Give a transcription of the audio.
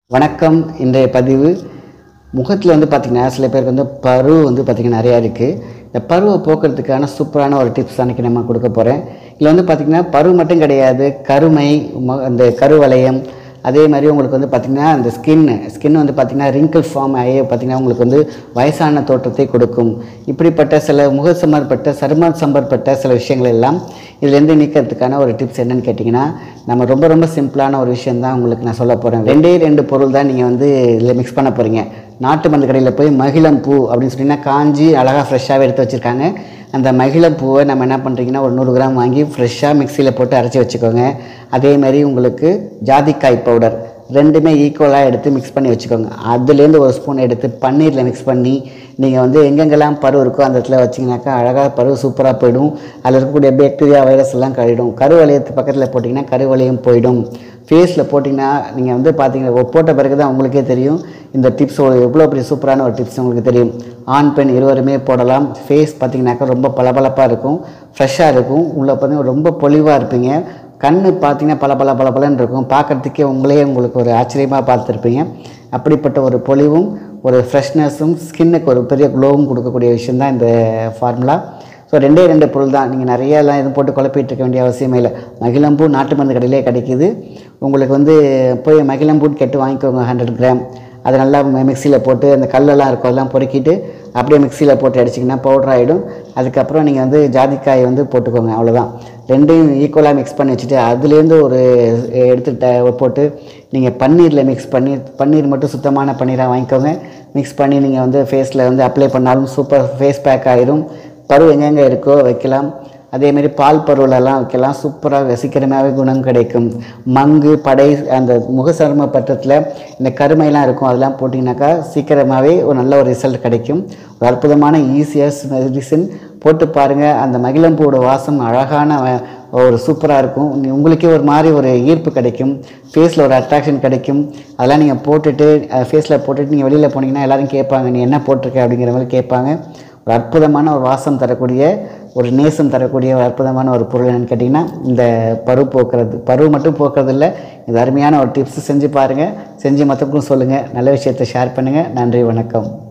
வணக்கம் இன்றைய பதிவு முகத்தில் வந்து பார்த்திங்கன்னா சில பேருக்கு வந்து பரு வந்து பார்த்திங்கன்னா நிறையா இருக்குது இந்த பருவை போக்குறதுக்கான சூப்பரான ஒரு டிப்ஸ் அன்றைக்கி நம்ம கொடுக்க போகிறேன் இதில் வந்து பார்த்திங்கன்னா பரு மட்டும் கிடையாது கருமை ம- அந்த கருவளையம் அதே மாதிரி உங்களுக்கு வந்து பார்த்திங்கன்னா அந்த ஸ்கின் ஸ்கின் வந்து பார்த்திங்கன்னா ரிங்கிள் ஃபார்ம் ஆகி பார்த்திங்கன்னா உங்களுக்கு வந்து வயசான தோற்றத்தை கொடுக்கும் இப்படிப்பட்ட சில முக சம்பந்தப்பட்ட சரும சம்பந்தப்பட்ட சில விஷயங்கள் எல்லாம் இதுலேருந்து நீக்கிறதுக்கான ஒரு டிப்ஸ் என்னன்னு கேட்டிங்கன்னா நம்ம ரொம்ப ரொம்ப சிம்பிளான ஒரு விஷயம் தான் உங்களுக்கு நான் சொல்ல போகிறேன் ரெண்டே ரெண்டு பொருள் தான் நீங்கள் வந்து இதில் மிக்ஸ் பண்ண போகிறீங்க நாட்டு மருந்து கடையில் போய் மகிழம் பூ அப்படின்னு சொன்னீங்கன்னா காஞ்சி அழகாக ஃப்ரெஷ்ஷாகவே எடுத்து வச்சுருக்காங்க அந்த மகிழம் பூவை நம்ம என்ன பண்ணுறீங்கன்னா ஒரு நூறு கிராம் வாங்கி ஃப்ரெஷ்ஷாக மிக்சியில் போட்டு அரைச்சி வச்சுக்கோங்க அதே மாதிரி உங்களுக்கு ஜாதிக்காய் பவுடர் ரெண்டுமே ஈக்குவலாக எடுத்து மிக்ஸ் பண்ணி வச்சுக்கோங்க அதுலேருந்து ஒரு ஸ்பூன் எடுத்து பன்னீரில் மிக்ஸ் பண்ணி நீங்கள் வந்து எங்கெங்கெல்லாம் பரு இருக்கோ அந்த இடத்துல வச்சிங்கனாக்கா அழகாக பரு சூப்பராக போயிடும் அதில் இருக்கக்கூடிய பாக்டீரியா வைரஸ் எல்லாம் கழிடும் கருவளையத்து பக்கத்தில் போட்டிங்கன்னா கருவளையம் போயிடும் ஃபேஸில் போட்டிங்கன்னா நீங்கள் வந்து பார்த்தீங்கன்னா போட்ட பிறகு தான் உங்களுக்கே தெரியும் இந்த டிப்ஸ் எவ்வளோ பெரிய சூப்பரான ஒரு டிப்ஸ் உங்களுக்கு தெரியும் ஆண் பெண் இருவருமே போடலாம் ஃபேஸ் பார்த்தீங்கன்னாக்கா ரொம்ப பளபளப்பாக இருக்கும் ஃப்ரெஷ்ஷாக இருக்கும் உள்ள பார்த்தீங்கன்னா ரொம்ப பொலிவாக இருப்பீங்க கண்ணு பார்த்தீங்கன்னா பல பல பல பலன்னு இருக்கும் பார்க்கறதுக்கே உங்களே உங்களுக்கு ஒரு ஆச்சரியமாக பார்த்துருப்பீங்க அப்படிப்பட்ட ஒரு பொலிவும் ஒரு ஃப்ரெஷ்னஸும் ஸ்கின்னுக்கு ஒரு பெரிய க்ளோவும் கொடுக்கக்கூடிய விஷயந்தான் இந்த ஃபார்முலா ஸோ ரெண்டே ரெண்டு பொருள் தான் நீங்கள் நிறைய எல்லாம் எதுவும் போட்டு குழப்பிட்டு இருக்க வேண்டிய அவசியமே இல்லை மகிழம்பூ நாட்டு மருந்து கடையிலே கிடைக்குது உங்களுக்கு வந்து போய் மகிழம்பூன்னு கேட்டு வாங்கிக்கோங்க ஹண்ட்ரட் கிராம் அதை நல்லா மிக்சியில் போட்டு அந்த கல்லெல்லாம் இருக்கும் அதெல்லாம் பொறுக்கிட்டு அப்படியே மிக்சியில் போட்டு அடிச்சிங்கன்னா பவுடர் ஆகிடும் அதுக்கப்புறம் நீங்கள் வந்து ஜாதிக்காய் வந்து போட்டுக்கோங்க அவ்வளோதான் ரெண்டையும் ஈக்குவலாக மிக்ஸ் பண்ணி வச்சுட்டு அதுலேருந்து ஒரு எடுத்துட்ட போட்டு நீங்கள் பன்னீரில் மிக்ஸ் பண்ணி பன்னீர் மட்டும் சுத்தமான பன்னீராக வாங்கிக்கோங்க மிக்ஸ் பண்ணி நீங்கள் வந்து ஃபேஸில் வந்து அப்ளை பண்ணாலும் சூப்பர் ஃபேஸ் பேக் ஆயிரும் பரு எங்கெங்கே இருக்கோ வைக்கலாம் அதேமாரி பால் பருவலெல்லாம் வைக்கலாம் சூப்பராக சீக்கிரமாகவே குணம் கிடைக்கும் மங்கு படை அந்த முக சரும பட்டத்தில் இந்த கருமையெல்லாம் இருக்கும் அதெல்லாம் போட்டிங்கனாக்கா சீக்கிரமாகவே ஒரு நல்ல ஒரு ரிசல்ட் கிடைக்கும் ஒரு அற்புதமான ஈஸியஸ்ட் மெடிசின் போட்டு பாருங்கள் அந்த மகிழம்பூவோட வாசம் அழகான வ- ஒரு சூப்பராக இருக்கும் நீ- உங்களுக்கே ஒரு மாதிரி ஒரு ஈர்ப்பு கிடைக்கும் ஃபேஸில் ஒரு அட்ராக்ஷன் கிடைக்கும் அதெல்லாம் நீங்கள் போட்டுட்டு ஃபேஸில் போட்டுட்டு நீங்கள் வெளியில் போனீங்கன்னா எல்லாரும் கேட்பாங்க நீ என்ன போட்டிருக்க அப்படிங்கிற மாதிரி கேட்பாங்க ஒரு அற்புதமான ஒரு வாசம் தரக்கூடிய ஒரு நேசம் தரக்கூடிய ஒரு அற்புதமான ஒரு பொருள் என்னன்னு கேட்டிங்கன்னா இந்த பரு போக்குறது பரு மட்டும் போக்குறது இல்லை இது அருமையான ஒரு டிப்ஸ் செஞ்சு பாருங்கள் செஞ்சு மற்றவங்களுக்கும் சொல்லுங்கள் நல்ல விஷயத்தை ஷேர் பண்ணுங்கள் நன்றி வணக்கம்